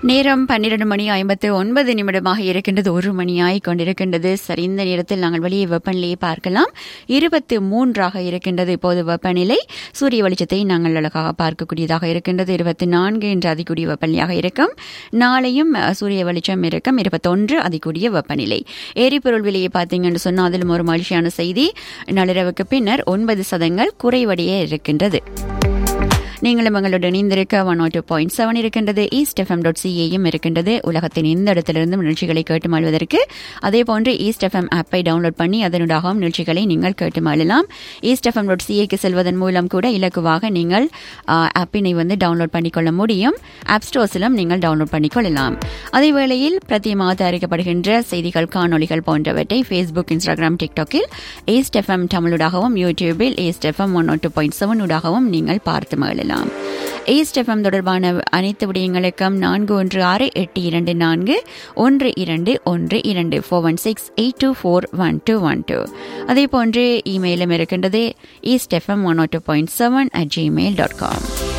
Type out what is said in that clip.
நேரம் பன்னிரண்டு மணி ஐம்பத்து ஒன்பது நிமிடமாக இருக்கின்றது ஒரு மணியாய் கொண்டிருக்கின்றது சரி இந்த நேரத்தில் நாங்கள் வெளியே வெப்பநிலையை பார்க்கலாம் இருபத்து மூன்றாக இருக்கின்றது இப்போது வெப்பநிலை சூரிய வெளிச்சத்தை நாங்கள் அழகாக பார்க்கக்கூடியதாக இருக்கின்றது இருபத்தி நான்கு என்று அதிகூடிய வெப்பநிலையாக இருக்கும் நாளையும் அஹ், சூரிய வெளிச்சம் இருக்கும் இருபத்தொன்று அதிகூடிய வெப்பநிலை எரிபொருள் விலையை பார்த்தீங்கன்னு சொன்னால் அதிலும் ஒரு மகிழ்ச்சியான செய்தி நள்ளிரவுக்கு பின்னர் ஒன்பது சதங்கள் குறைவடைய இருக்கின்றது நீங்களும் எங்களோட இணைந்திருக்க ஒன் டூ பாயிண்ட் செவன் இருக்கின்றது ஈஸ்ட் எஃப்எம் டாட் சிஏயும் இருக்கின்றது உலகத்தின் எந்த இடத்திலிருந்தும் நிகழ்ச்சிகளை கேட்டு மாழ்வதற்கு அதே போன்று ஈஸ்ட் எஃப்எம் ஆப்பை டவுன்லோட் பண்ணி அதனூடாகவும் நிகழ்ச்சிகளை நீங்கள் கேட்டு மாளலாம் ஈஸ்ட் எஃப்எம் டாட் சிஏக்கு செல்வதன் மூலம் கூட இலக்குவாக நீங்கள் ஆப்பினை வந்து டவுன்லோட் பண்ணிக்கொள்ள முடியும் ஆப் ஸ்டோர்ஸிலும் நீங்கள் டவுன்லோட் பண்ணிக்கொள்ளலாம் அதே வேளையில் பிரத்தியமாக தயாரிக்கப்படுகின்ற செய்திகள் காணொளிகள் போன்றவற்றை ஃபேஸ்புக் இன்ஸ்டாகிராம் டிக்டாக்கில் ஈஸ்ட் எஃப்எம் தமிழூடாகவும் யூடியூபில் East FM one two point seven ஊடாகவும் நீங்கள் பார்த்து மகிழலாம் ஈஸ்ட் எஃப்எம் தொடர்பான அனைத்து விடயங்களுக்கும் நான்கு ஒன்று ஆறு எட்டு இரண்டு நான்கு ஒன்று இரண்டு ஒன்று இரண்டு four one six eight two four one two one two அதே போன்று இமெயிலும் இருக்கின்றது East FM one two point seven at Gmail dot com